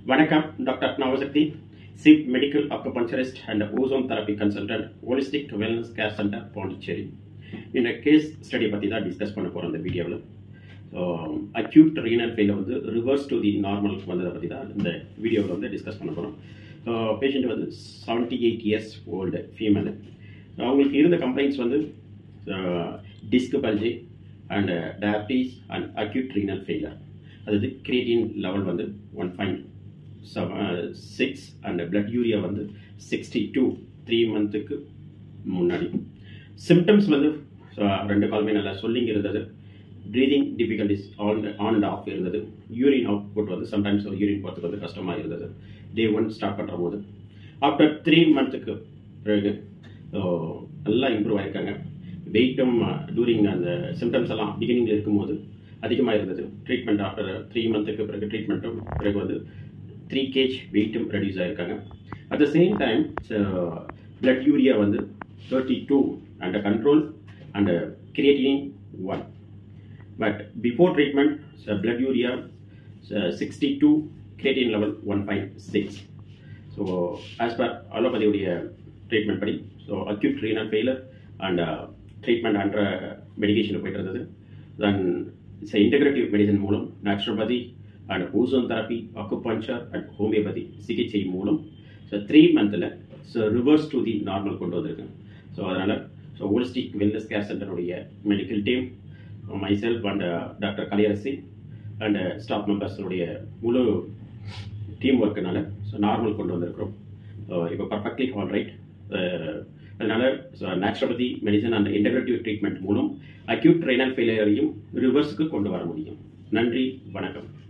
வணக்கம் doctor Navasakthi chief medical acupuncturist and ozone therapy consultant holistic wellness care centre Pondicherry இந்த case study பற்றி தான் discuss பண்ண போகிறோம் இந்த வீடியோவில் ஸோ அக்யூட் ரீனல் ஃபெயிலில் வந்து ரிவர்ஸ் டு தி நார்மல் வந்ததை பற்றி தான் இந்த வீடியோவில் வந்து டிஸ்கஸ் பண்ண போகிறோம் ஸோ பேஷண்ட் வந்து seventy eight years old female அவங்களுக்கு இருந்த கம்ப்ளைண்ட்ஸ் வந்து disc bulge and diabetes and acute renal failure அதாவது கிரியேட்டின் லெவல் வந்து one five six and blood urea வந்து சிக்ஸ்டி டூ த்ரீ மந்த்துக்கு முன்னாடி சிம்டம்ஸ் வந்து so, ரெண்டு காலமே நல்லா சொல்லிங்க இருந்தது breathing difficulties on on and off இருந்தது யூரின் அவுட் புட் வந்து சம்டைம்ஸ் யூரின் போகிறதுக்கு வந்து கஷ்டமாக இருந்தது டே ஒன் ஸ்டார்ட் பண்ணுற போது ஆஃப்டர் த்ரீ மந்த்துக்கு பிறகு so, நல்லா இம்ப்ரூவ் ஆயிருக்காங்க வெயிட்டும் டூரிங் அந்த சிம்டம்ஸ் எல்லாம் பிகினிங்கில் இருக்கும்போது அதிகமாக இருந்தது ட்ரீட்மெண்ட் ஆஃப்டர் த்ரீ மந்த்துக்கு பிறகு ட்ரீட்மெண்ட்டும் பிறகு வந்து த்ரீ கேஜ் வெயிட்டும் ரெடியூஸ் ஆயிருக்காங்க at the same time blood urea வந்து thirty two and control and creatinine one but before treatment blood urea sixty two creatine level one point six so as per அலோபதியுடைய treatment படி so acute renal failure and treatment under மெடிகேஷனில் போயிட்டு இருந்தது then it's integrative medicine மூலம் naturopathy and ozone therapy acupuncture and homeopathy சிகிச்சை மூலம் so three மந்தில் so reverse to the normal கொண்டு வந்திருக்கேன் ஸோ அதனால் ஸோ ஹோலிஸ்டிக் வெல்னஸ் கேர் சென்டருடைய medical team myself and doctor Kaliyarasi and staff மெம்பர்ஸுடைய முழு டீம் ஒர்க்குனால ஸோ நார்மல் கொண்டு வந்திருக்கிறோம் ஸோ இப்போ பர்ஃபெக்ட்லி ஆல் ரைட் அதனால் so naturopathy medicine and integrative treatment மூலம் அக்யூட் ரெய்னல் ஃபெயிலியரையும் ரிவர்ஸுக்கு கொண்டு வர முடியும் நன்றி வணக்கம்